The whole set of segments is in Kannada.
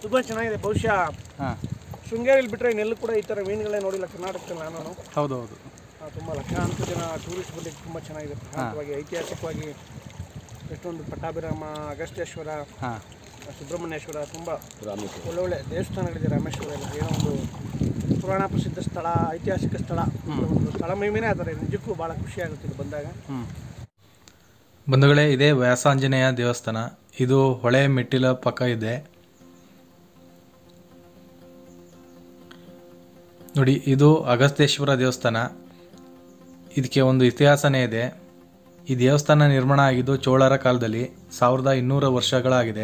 ತುಂಬ ಚೆನ್ನಾಗಿದೆ ಬಹುಶಃ ಹಾಂ ಶೃಂಗೇರಿಯಲ್ಲಿ ಬಿಟ್ಟರೆ ಇನ್ನೆಲ್ಲೂ ಕೂಡ ಈ ಥರ ಮೀನುಗಳೇ ನೋಡಿಲ್ಲ ಕರ್ನಾಟಕದಲ್ಲಿ ನಾನು ಹೌದು ಹೌದು ಆ, ತುಂಬ ಲಕ್ಷಾಂತರ ಜನ ಟೂರಿಸ್ಟ್ ಬಂದಿದ್ದು ತುಂಬ ಚೆನ್ನಾಗಿದೆ ಪ್ರಶಾಂತವಾಗಿ ಐತಿಹಾಸಿಕವಾಗಿ ಎಷ್ಟೊಂದು ಪಟ್ಟಾಭಿರಾಮ ಅಗಸ್ತ್ಯೇಶ್ವರ ಹಾಂ ಸುಬ್ರಹ್ಮಣ್ಯೇಶ್ವರ ತುಂಬ ಒಳ್ಳೊಳ್ಳೆ ದೇವಸ್ಥಾನಗಳಿದೆ ರಾಮೇಶ್ವರ ಎಲ್ಲ ಏನೋ ಒಂದು ಪುರಾಣ ಪ್ರಸಿದ್ಧ ಸ್ಥಳ ಐತಿಹಾಸಿಕ ಸ್ಥಳ ಒಂದು ಸ್ಥಳ ಮಹಿಮೆನೇ ಆದರೆ ನಿಜಕ್ಕೂ ಭಾಳ ಖುಷಿ ಆಗುತ್ತೆ ಇದು ಬಂದಾಗ ಹ್ಞೂ ಬಂಧುಗಳೇ ಇದೇ ವ್ಯಾಸಾಂಜನೇಯ ದೇವಸ್ಥಾನ ಇದು ಹೊಳೆ ಮೆಟ್ಟಿಲ ಪಕ್ಕ ಇದೆ ನೋಡಿ ಇದು ಅಗಸ್ತ್ಯೇಶ್ವರ ದೇವಸ್ಥಾನ ಇದಕ್ಕೆ ಒಂದು ಇತಿಹಾಸನೇ ಇದೆ ಈ ದೇವಸ್ಥಾನ ನಿರ್ಮಾಣ ಆಗಿದ್ದು ಚೋಳರ ಕಾಲದಲ್ಲಿ ಸಾವಿರದ ಇನ್ನೂರು ವರ್ಷಗಳಾಗಿದೆ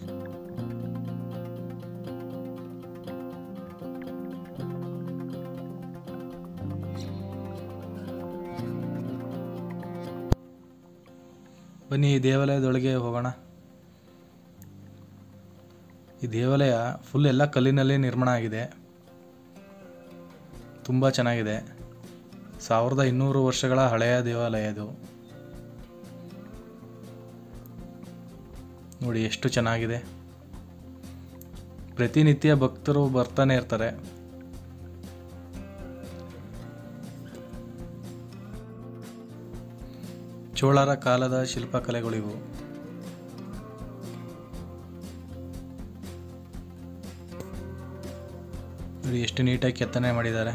ಬನ್ನಿ ಈ ದೇವಾಲಯದೊಳಗೆ ಹೋಗೋಣ ಈ ದೇವಾಲಯ ಫುಲ್ ಎಲ್ಲ ಕಲ್ಲಿನಲ್ಲೇ ನಿರ್ಮಾಣ ಆಗಿದೆ ತುಂಬ ಚೆನ್ನಾಗಿದೆ ಸಾವಿರದ ಇನ್ನೂರು ವರ್ಷಗಳ ಹಳೆಯ ದೇವಾಲಯ ಇದು ನೋಡಿ ಎಷ್ಟು ಚೆನ್ನಾಗಿದೆ ಪ್ರತಿನಿತ್ಯ ಭಕ್ತರು ಬರ್ತಾನೆ ಇರ್ತಾರೆ ಚೋಳರ ಕಾಲದ ಶಿಲ್ಪಕಲೆಗಳಿವು ನೋಡಿ ಎಷ್ಟು ನೀಟಾಗಿ ಕೆತ್ತನೆ ಮಾಡಿದ್ದಾರೆ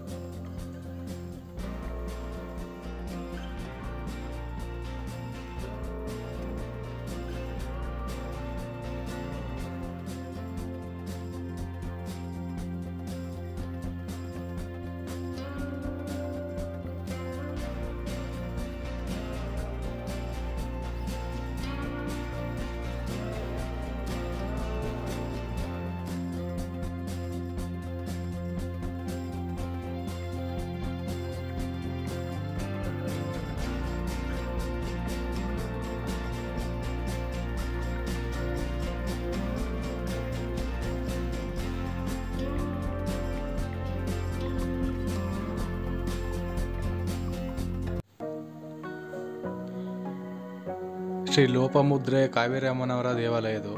ಶ್ರೀ ಲೋಪಮುದ್ರೆ ಕಾವೇರಿ ಅಮ್ಮನವರ ದೇವಾಲಯ ಇದು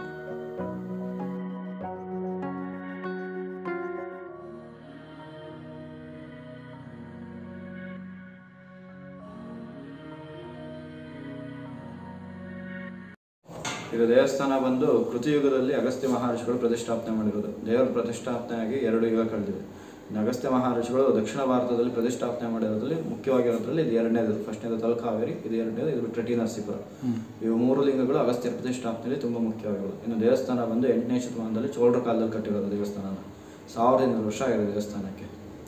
ಇದು ದೇವಸ್ಥಾನ ಬಂದು ಕೃತಿಯುಗದಲ್ಲಿ ಅಗಸ್ತ್ಯ ಮಹರ್ಷಿಗಳು ಪ್ರತಿಷ್ಠಾಪನೆ ಮಾಡಿರೋದು ದೇವರ ಪ್ರತಿಷ್ಠಾಪನೆಯಾಗಿ ಎರಡು ಯುಗ ಕಳೆದಿದೆ ಇನ್ನು ಅಗಸ್ತ್ಯ ಮಹರ್ಷಿಗಳು ದಕ್ಷಿಣ ಭಾರತದಲ್ಲಿ ಪ್ರತಿಷ್ಠಾಪನೆ ಮಾಡಿರೋದ್ರಲ್ಲಿ ಮುಖ್ಯವಾಗಿರೋದ್ರಲ್ಲಿ ಇದು ಎರಡನೇದು ಫಸ್ಟ್ನೇದು ತಲಕಾವೇರಿ ಇದು ಎರಡನೇದು ಇದು ಬಿಟ್ಟರೆ ಟಿ ನರಸೀಪುರ ಇವು ಮೂರು ಲಿಂಗಗಳು ಅಗಸ್ತ್ಯ ಪ್ರತಿಷ್ಠಾಪನೆಯಲ್ಲಿ ತುಂಬ ಮುಖ್ಯವಾಗಿರೋದು ಇನ್ನು ದೇವಸ್ಥಾನ ಬಂದು ಎಂಟನೇ ಶತಮಾನದಲ್ಲಿ ಚೋಳರ ಕಾಲದಲ್ಲಿ ಕಟ್ಟಿರೋದು ದೇವಸ್ಥಾನ ಸಾವಿರದ ಇನ್ನೂರು ವರ್ಷ ಆಗಿದೆ ದೇವಸ್ಥಾನಕ್ಕೆ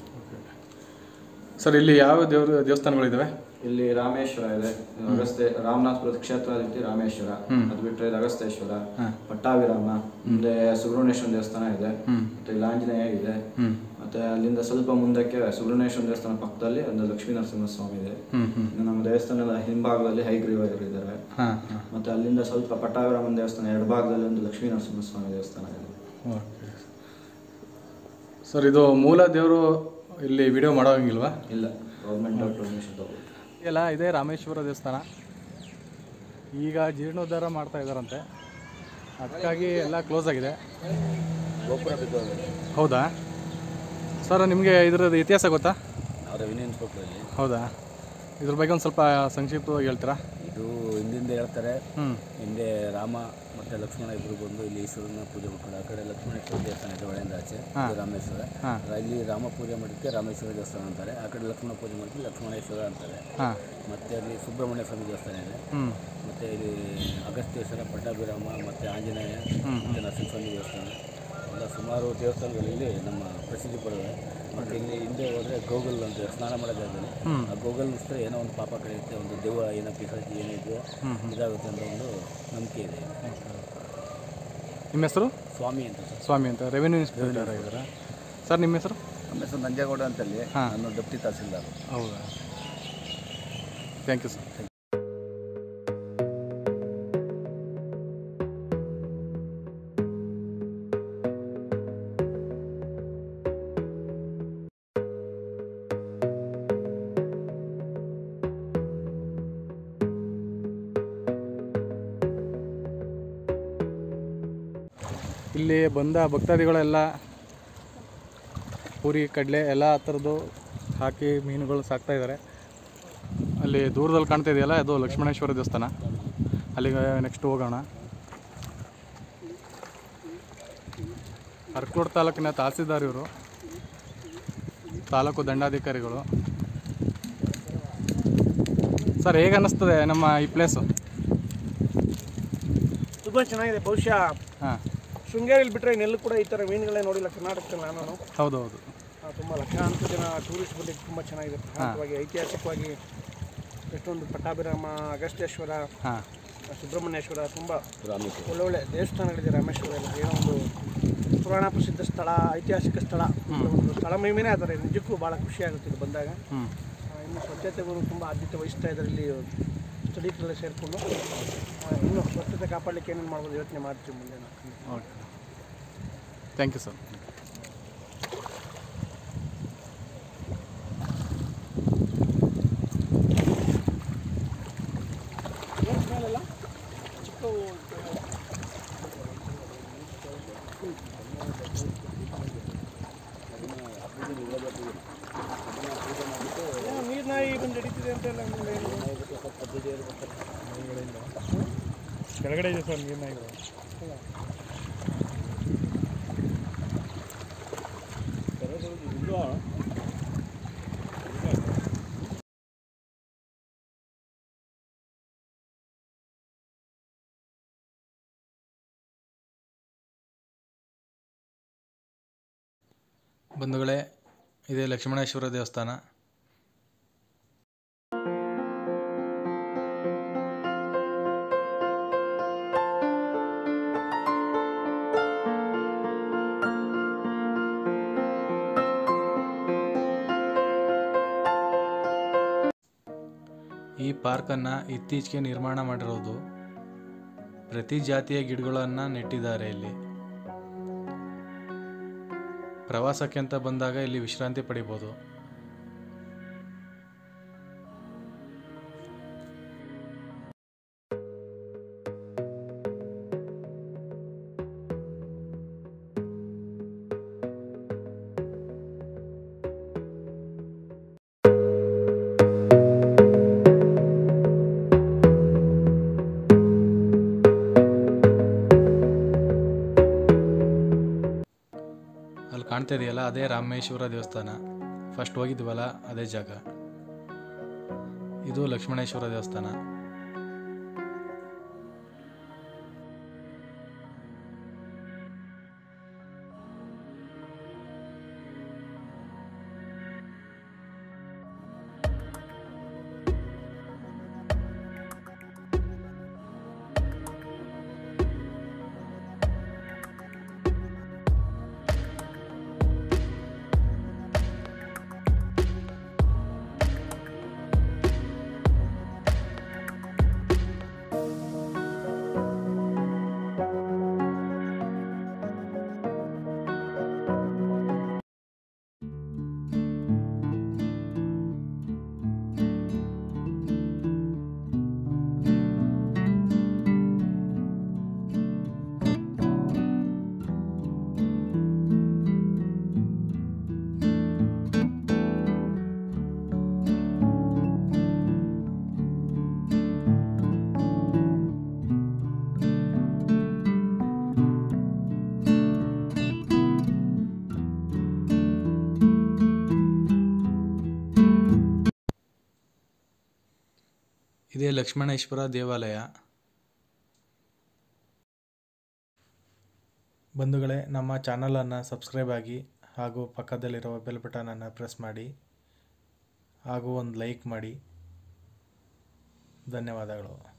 ಸರ್ ಇಲ್ಲಿ ಯಾವ ದೇವ್ರ ದೇವಸ್ಥಾನಗಳಿದ್ದಾವೆ ಇಲ್ಲಿ ರಾಮೇಶ್ವರ ಇದೆ ಅಗಸ್ತ್ಯ ರಾಮನಾಥಪುರದ ಕ್ಷೇತ್ರ ರೀತಿ ರಾಮೇಶ್ವರ ಅದು ಬಿಟ್ಟರೆ ಇದು ಅಗಸ್ತ್ಯೇಶ್ವರ ಪಟ್ಟಾಭಿರಾಮ ಮುಂದೆ ಸುಬ್ರಹ್ಮಣ್ಯೇಶ್ವರ ದೇವಸ್ಥಾನ ಇದೆ ಮತ್ತೆ ಇಲ್ಲಿ ಆಂಜನೇಯ ಇದೆ ಮತ್ತೆ ಅಲ್ಲಿಂದ ಸ್ವಲ್ಪ ಮುಂದಕ್ಕೆ ಸುಬ್ರಹ್ಮಣ್ಯೇಶ್ವರ ದೇವಸ್ಥಾನ ಪಕ್ಕದಲ್ಲಿ ಒಂದು ಲಕ್ಷ್ಮೀ ನರಸಿಂಹ ಸ್ವಾಮಿ ಇದೆ ಇನ್ನು ನಮ್ಮ ದೇವಸ್ಥಾನದ ಹಿಂಭಾಗದಲ್ಲಿ ಹೈಗ್ರೀವರು ಇದ್ದಾರೆ ಹಾಂ ಹಾಂ ಮತ್ತೆ ಅಲ್ಲಿಂದ ಸ್ವಲ್ಪ ಪಟ್ಟಾಭಿರಾಮನ ದೇವಸ್ಥಾನ ಎಡಭಾಗದಲ್ಲಿ ಒಂದು ಲಕ್ಷ್ಮೀ ನರಸಿಂಹ ಸ್ವಾಮಿ ದೇವಸ್ಥಾನ ಇದೆ ಓಕೆ ಸರ್ ಇದು ಮೂಲ ದೇವರು ಇಲ್ಲಿ ವಿಡಿಯೋ ಮಾಡೋಂಗಿಲ್ವಾ ಇಲ್ಲ ಗೌರ್ಮೆಂಟ್ ಪರ್ಮಿಷನ್ ತಗೋಬೇಕು ಎಲ್ಲ ಇದೇ ರಾಮೇಶ್ವರ ದೇವಸ್ಥಾನ ಈಗ ಜೀರ್ಣೋದ್ಧಾರ ಮಾಡ್ತಾ ಇದ್ದಾರಂತೆ ಅದಕ್ಕಾಗಿ ಎಲ್ಲ ಕ್ಲೋಸ್ ಆಗಿದೆ ಹೌದಾ ಸರ್ ನಿಮಗೆ ಇದರದ್ದು ಇತಿಹಾಸ ಗೊತ್ತಾ ಅವರ ವಿನಯನ್ ಕೊಪ್ಪಳಲ್ಲಿ ಹೌದಾ ಇದ್ರ ಬಗ್ಗೆ ಒಂದು ಸ್ವಲ್ಪ ಸಂಕ್ಷಿಪ್ತವಾಗಿ ಹೇಳ್ತೀರಾ ಇದು ಹಿಂದಿಂದ ಹೇಳ್ತಾರೆ ಹ್ಞೂ ಹಿಂದೆ ರಾಮ ಮತ್ತು ಲಕ್ಷ್ಮಣ ಇಬ್ಬರು ಬಂದು ಇಲ್ಲಿ ಈಶ್ವರನ ಪೂಜೆ ಮಾಡ್ಕೊಂಡು ಆ ಕಡೆ ಲಕ್ಷ್ಮಣೇಶ್ವರ ದೇವಸ್ಥಾನ ಇದೆ ಒಳೆಯಿಂದ ಆಚೆ ಇದು ರಾಮೇಶ್ವರ ಹಾಂ. ಇಲ್ಲಿ ರಾಮ ಪೂಜೆ ಮಾಡಿದ್ದಕ್ಕೆ ರಾಮೇಶ್ವರ ದೇವಸ್ಥಾನ ಅಂತಾರೆ ಆ ಕಡೆ ಲಕ್ಷ್ಮಣ ಪೂಜೆ ಮಾಡಿದ್ದಕ್ಕೆ ಲಕ್ಷ್ಮಣೇಶ್ವರ ಅಂತಾರೆ ಹಾಂ ಮತ್ತು ಅಲ್ಲಿ ಸುಬ್ರಹ್ಮಣ್ಯ ಸ್ವಾಮಿ ದೇವಸ್ಥಾನ ಇದೆ ಹ್ಞೂ ಮತ್ತು ಇಲ್ಲಿ ಅಗಸ್ತ್ಯೇಶ್ವರ ಪಟ್ಟಾಭಿರಾಮ ಮತ್ತು ಆಂಜನೇಯ ಮತ್ತು ನರಸಿಂಹಸ್ವಾಮಿ ದೇವಸ್ಥಾನ ಎಲ್ಲ ಸುಮಾರು ದೇವಸ್ಥಾನಗಳಲ್ಲಿ ನಮ್ಮ ಪ್ರಸಿದ್ಧಿ ಪಡೆದಿವೆ ಮತ್ತು ಇಲ್ಲಿ ಹಿಂದೆ ಹೋದರೆ ಗೋಗಲ್ ಅಂತ ಸ್ನಾನ ಮಾಡೋ ಜಾಗದಲ್ಲಿ ಆ ಗೋಗಲ್ ಮುಗಿಸಿದ್ರೆ ಏನೋ ಒಂದು ಪಾಪ ಕಳೆಯುತ್ತೆ ಒಂದು ದೆವ್ವ ಏನೋ ಪಿಸಾಚಿ ಏನಿದೆ ಇದಾಗುತ್ತೆ ಅಂತ ಒಂದು ನಂಬಿಕೆ ಇದೆ ನಿಮ್ಮ ಹೆಸರು ಸ್ವಾಮಿ ಅಂತ ಸರ್ ಸ್ವಾಮಿ ಅಂತ ರೆವೆನ್ಯೂ ಇನ್ಸ್ಪೆಕ್ಟರ್ ಆಗಿದ್ದೀರಾ ಸರ್ ನಿಮ್ಮ ಹೆಸರು ನಮ್ಮ ಹೆಸರು ನಂಜೇಗೌಡ ಅಂತಲ್ಲಿ ಹಾಂ. ನಾನು ಡೆಪ್ಟಿ ತಹಸೀಲ್ದಾರ್ ಹೌದಾ ಥ್ಯಾಂಕ್ ಯು ಸರ್ ಇಲ್ಲಿ ಬಂದ ಭಕ್ತಾದಿಗಳೆಲ್ಲ ಪೂರಿ ಕಡಲೆ ಎಲ್ಲ ಥರದ್ದು ಹಾಕಿ ಮೀನುಗಳು ಸಾಕ್ತಾ ಇದ್ದಾರೆ ಅಲ್ಲಿ ದೂರದಲ್ಲಿ ಕಾಣ್ತಾ ಇದೆಯಲ್ಲ ಅದು ಲಕ್ಷ್ಮಣೇಶ್ವರ ದೇವಸ್ಥಾನ ಅಲ್ಲಿಗೆ ನೆಕ್ಸ್ಟ್ ಹೋಗೋಣ ಅರ್ಕೋಡ್ ತಾಲೂಕಿನ ತಹಸೀಲ್ದಾರ್ ಇವರು ತಾಲೂಕು ದಂಡಾಧಿಕಾರಿಗಳು ಸರ್ ಹೇಗೆ ಅನ್ನಿಸ್ತದೆ ನಮ್ಮ ಈ ಪ್ಲೇಸು ತುಂಬ ಚೆನ್ನಾಗಿದೆ ಬಹುಶಃ ಹಾಂ ಶೃಂಗೇರಿಯಲ್ಲಿ ಬಿಟ್ಟರೆ ಇನ್ನೆಲ್ಲೂ ಕೂಡ ಈ ಥರ ಮೀನುಗಳೇ ನೋಡಿಲ್ಲ ಕರ್ನಾಟಕದಲ್ಲಿ ನಾನು ಹೌದು ಹೌದು ಆ, ತುಂಬ ಲಕ್ಷಾಂತರ ಜನ ಟೂರಿಸ್ಟ್ ಬಂದಿದ್ದು ತುಂಬ ಚೆನ್ನಾಗಿದೆ ಪ್ರಶಾಂತವಾಗಿ ಐತಿಹಾಸಿಕವಾಗಿ ಎಷ್ಟೊಂದು ಪಟ್ಟಾಭಿರಾಮ ಅಗಸ್ತ್ಯೇಶ್ವರ ಹಾಂ ಸುಬ್ರಹ್ಮಣ್ಯೇಶ್ವರ ತುಂಬ ರಾಮೇಶ್ವರ ಒಳ್ಳೊಳ್ಳೆ ದೇವಸ್ಥಾನಗಳಿದೆ ರಾಮೇಶ್ವರ ಎಲ್ಲ ಏನೋ ಒಂದು ಪುರಾಣ ಪ್ರಸಿದ್ಧ ಸ್ಥಳ ಐತಿಹಾಸಿಕ ಸ್ಥಳ ಒಂದು ಸ್ಥಳ ಮಹಿಮೆನೇ ಆದರೆ ನಿಜಕ್ಕೂ ಭಾಳ ಖುಷಿ ಆಗುತ್ತೆ ಇಲ್ಲಿ ಬಂದಾಗ ಹ್ಞೂ ಆ, ಇನ್ನು ಸ್ವಚ್ಛತೆಗೂ ತುಂಬ ಆದ್ಯತೆ ವಹಿಸ್ತಾ ಇದ್ದಾರೆ ಇಲ್ಲಿ ಸ್ಟಡೀಸ್ಗೆಲ್ಲ ಸೇರಿಕೊಂಡು ಇನ್ನು ಸ್ವಚ್ಛತೆ ಕಾಪಾಡಲಿಕ್ಕೆ ಏನೇನು ಮಾಡ್ಬೋದು ಯೋಚನೆ ಮಾಡ್ತೀವಿ ಮುಂದೆ ನಾವು ಓಕೆ ಥ್ಯಾಂಕ್ ಯು ಸರ್ ಏನು ಸ್ಮೆಲ್ ಎಲ್ಲ ಚಿಕ್ಕವು ಏನೋ ನೀರ್ನಾಯಿ ಬಂದು ಹಿಡಿತಿದೆ ಅಂತ ಎಲ್ಲ ಆಮೇಲೆ ಕೆಳಗಡೆ ಇದೆ ಸರ್ ನೀರಿನಾಗಿರೋ ಬಂಧುಗಳೇ ಇದೇ ಲಕ್ಷ್ಮಣೇಶ್ವರ ದೇವಸ್ಥಾನ ಈ ಪಾರ್ಕನ್ನು ಇತ್ತೀಚೆಗೆ ನಿರ್ಮಾಣ ಮಾಡಿರೋದು ಪ್ರತಿ ಜಾತಿಯ ಗಿಡಗಳನ್ನು ನೆಟ್ಟಿದ್ದಾರೆ ಇಲ್ಲಿ ಪ್ರವಾಸಕ್ಕೆ ಅಂತ ಬಂದಾಗ ಇಲ್ಲಿ ವಿಶ್ರಾಂತಿ ಪಡಿಬೋದು ಅಲ್ಲಿ ಕಾಣ್ತಾ ಇದೆಯಲ್ಲ ಅದೇ ರಾಮೇಶ್ವರ ದೇವಸ್ಥಾನ ಫಸ್ಟ್ ಹೋಗಿದ್ವಲ್ಲ ಅದೇ ಜಾಗ ಇದು ಲಕ್ಷ್ಮಣೇಶ್ವರ ದೇವಸ್ಥಾನ ಇದೇ ಲಕ್ಷ್ಮಣೇಶ್ವರ ದೇವಾಲಯ ಬಂಧುಗಳೇ ನಮ್ಮ ಚಾನಲನ್ನು ಸಬ್ಸ್ಕ್ರೈಬ್ ಆಗಿ ಹಾಗೂ ಪಕ್ಕದಲ್ಲಿರುವ ಬೆಲ್ ಬಟನನ್ನು ಪ್ರೆಸ್ ಮಾಡಿ ಹಾಗೂ ಒಂದು ಲೈಕ್ ಮಾಡಿ ಧನ್ಯವಾದಗಳು